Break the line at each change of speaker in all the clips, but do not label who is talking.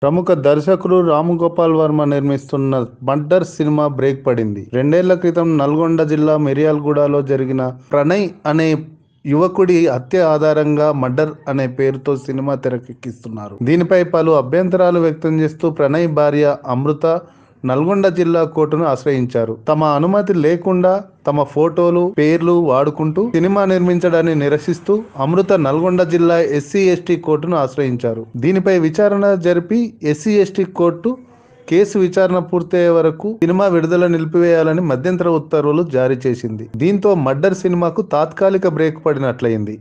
ప్రముఖ దర్శకుడు రామ్ గోపాల్ వర్మ నిర్మిస్తున్న మర్డర్ సినిమా బ్రేక్ పడింది రెండేళ్ల క్రితం నల్గొండ జిల్లా మిర్యాలగూడలో జరిగిన ప్రణయ్ అనే యువకుడి హత్య ఆధారంగా మర్డర్ అనే పేరుతో సినిమా తెరకెక్కిస్తున్నారు దీనిపై పలు అభ్యంతరాలు వ్యక్తం చేస్తూ ప్రణయ్ భార్య అమృత నల్గొండ జిల్లా కోర్టును ఆశ్రయించారు తమ అనుమతి లేకుండా తమ ఫోటోలు పేర్లు వాడుకుంటూ సినిమా నిర్మించడాన్ని నిరసిస్తూ అమృత నల్గొండ జిల్లా ఎస్సీ ఎస్టీ కోర్టును ఆశ్రయించారు దీనిపై విచారణ జరిపి ఎస్సీ ఎస్టీ కోర్టు కేసు విచారణ పూర్తయ్యే వరకు సినిమా విడుదల నిలిపివేయాలని మధ్యంతర ఉత్తర్వులు జారీ చేసింది దీంతో మర్డర్ సినిమాకు తాత్కాలిక బ్రేక్ పడినట్లయింది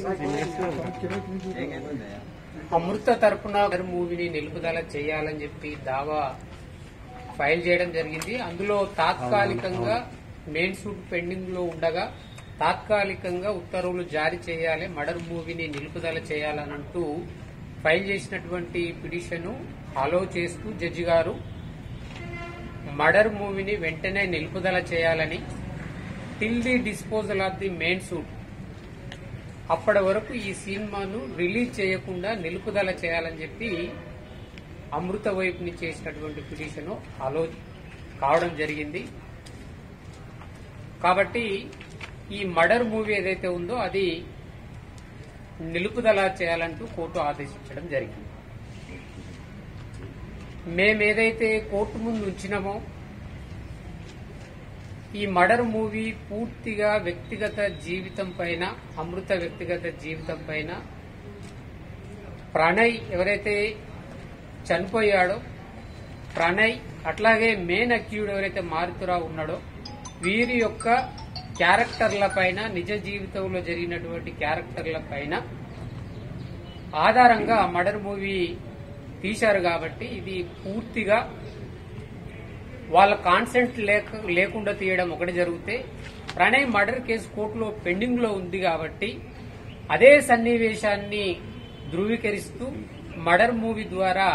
అమృత తరపున మూవీని నిలుపుదల చేయాలని చెప్పి దావా ఫైల్ చేయడం జరిగింది అందులో తాత్కాలికంగా మెయిన్ సూట్ పెండింగ్ లో ఉండగా తాత్కాలికంగా ఉత్తర్వులు జారీ చేయాలి మర్డర్ మూవీని నిలుపుదల చేయాలని అంటూ ఫైల్ చేసినటువంటి పిటిషన్ అలో చేస్తూ జడ్జి గారు మర్డర్ మూవీని వెంటనే నిలుపుదల చేయాలని till the disposal of the main suit అప్పటి వరకు ఈ సినిమాను రిలీజ్ చేయకుండా నిలుపుదల చేయాలని చెప్పి అమృత వైపుని చేసినటువంటి పిటిషన్ అలో కావడం జరిగింది కాబట్టి ఈ మర్డర్ మూవీ ఏదైతే ఉందో అది నిలుపుదల చేయాలంటూ కోర్టు ఆదేశించడం జరిగింది మేమేదైతే కోర్టు ముందు ఉంచినామో ఈ మర్డర్ మూవీ పూర్తిగా వ్యక్తిగత జీవితం పైన అమృత వ్యక్తిగత జీవితం పైన ప్రణయ్ ఎవరైతే చనిపోయాడో ప్రణయ్ అట్లాగే మెయిన్ అక్యూడ్ ఎవరైతే మారుతురావు ఉన్నాడో వీరి యొక్క క్యారెక్టర్ల పైన నిజ జీవితంలో జరిగినటువంటి క్యారెక్టర్ల పైన ఆధారంగా మర్డర్ మూవీ తీశారు కాబట్టి ఇది పూర్తిగా వాళ్ళ కాన్సెంట్ లేక లేకుండా తీయడం ఒకటి జరిగితే ప్రణయ్ మర్డర్ కేసు కోర్టులో పెండింగ్ లో ఉంది కాబట్టి అదే సన్నివేశాన్ని ధృవీకరిస్తూ మర్డర్ మూవీ ద్వారా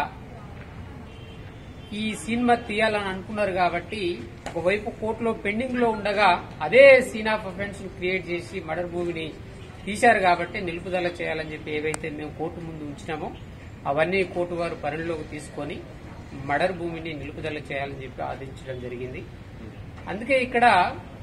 ఈ సినిమా తీయాలని అనుకున్నారు కాబట్టి ఒకవైపు కోర్టులో పెండింగ్ లో ఉండగా అదే సీన్ ఆఫ్ అఫెన్స్ క్రియేట్ చేసి మర్డర్ మూవీని తీశారు కాబట్టి నిలుపుదల చేయాలని చెప్పి ఏవైతే మేము కోర్టు ముందు ఉంచినామో అవన్నీ కోర్టు వారు పరిణిలోకి తీసుకొని మర్డర్ భూమిని నిలుపుదల చేయాలని చెప్పి ఆదేశించడం జరిగింది అందుకే ఇక్కడ